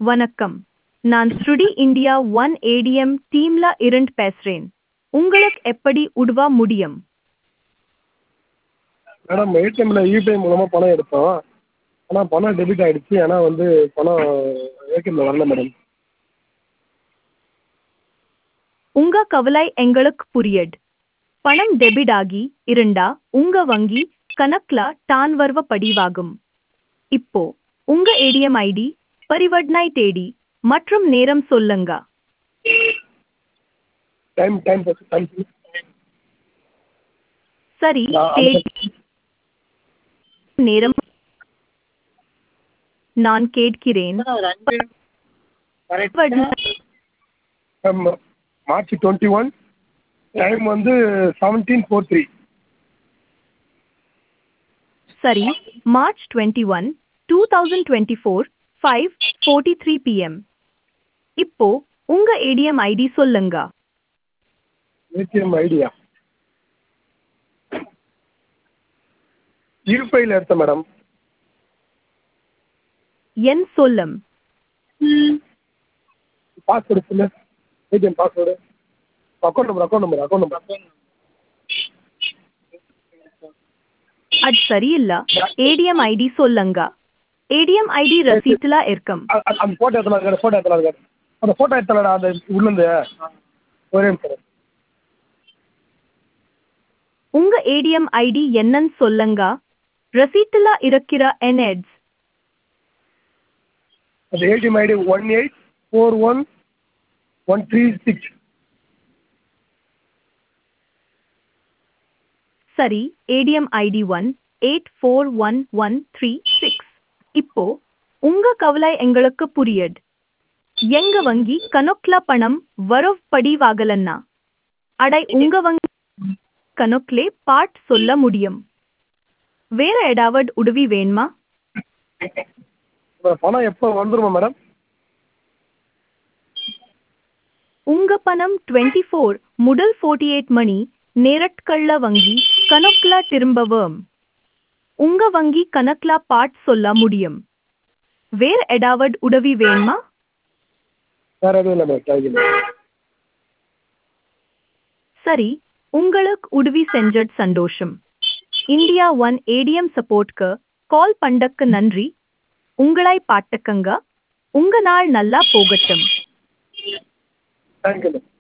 வணக்கம் நான் ஸ்ருடி இந்தியா ஒன் ஏடிஎம் டீம்ல இருந்து பேசுறேன் உங்களுக்கு எப்படி உதவ முடியும் மேடம் ஏடிஎம்மில் யூபிஐ மூலமாக பணம் எடுத்தோம் ஆனால் பணம் டெபிட் ஆகிடுச்சு ஆனால் வந்து பணம் ஏடிஎம்மில் வரல மேடம் உங்க கவலை எங்களுக்கு புரியுது பணம் டெபிட் ஆகி இருந்தா உங்க வங்கி கணக்குல டான் வருவ படிவாகும் இப்போ உங்க ஏடிஎம் ஐடி பரிவர்த்தனை தேடி மற்றும் நேரம் சொல்லுங்க டைம் டைம் டைம் சரி நான் தேதி நேரம் நான் கேட்கிறேன் பரிவர்த்தனை மார்ச் டுவெண்ட்டி ஒன் டைம் வந்து செவன்டீன் ஃபோர் த்ரீ சரி March twenty one two thousand twenty four five forty three PM இப்போ உங்க ஏடிஎம் ஐடி சொல்லுங்க ஏடிஎம் ஐடியா யூபிஐயில் எடுத்தேன் மேடம் என் சொல்லும் பாஸ்வேர்டு சொல்லு ATM password account number account number account number அது சரியில்ல ஏடிஎம் ஐடி சொல்லுங்க ஏடிஎம் ஐடி ரசீட்ல இருக்கும் அ- அ- அந்த ஃபோட்டோ எத்தனை இருக்காரு ஃபோட்டோ எத்தனை இருக்காரு அந்த ஃபோட்டோ எத்தனை அந்த உள்ளேருந்து ஒரே நிமிஷம் உங்க ஏடிஎம் ஐடி என்னன்னு சொல்லுங்க ரசீட்ல இருக்கிற என்எட்ஸ் அந்த ATM ID one eight four one one three six சரி ATM ID one eight four one one three six இப்போ உங்க கவலை எங்களுக்கு புரியுது எங்க வங்கி கணக்குல பணம் வரவு படிவாகலன்னா அடை உங்க வங்கி கணக்குலே பாட் சொல்ல முடியும் வேற ஏதாவது உதவி வேணுமா பணம் எப்போ வந்துருமா மேடம் உங்க பணம் டுவெண்ட்டி ஃபோர் முதல் ஃபோர்ட்டி எயிட் மணி நேரட்கள்ள வங்கி கணக்குல திரும்பவும் உங்க வங்கி கணக்குல பாட் சொல்ல முடியும் வேற ஏதாவது உதவி வேணுமா வேறு எதுவும் இல்லை மேடம் தேங்க்யூ சரி உங்களுக்கு உதவி செஞ்சது சந்தோஷம் இந்தியா ஒன் ஏடிஎம் சப்போர்ட்க்கு கால் பண்ணக்கு நன்றி உங்களை பாட்டுக்கங்க உங்க நாள் நல்லா போகட்டும் தேங்க்யூ மேம்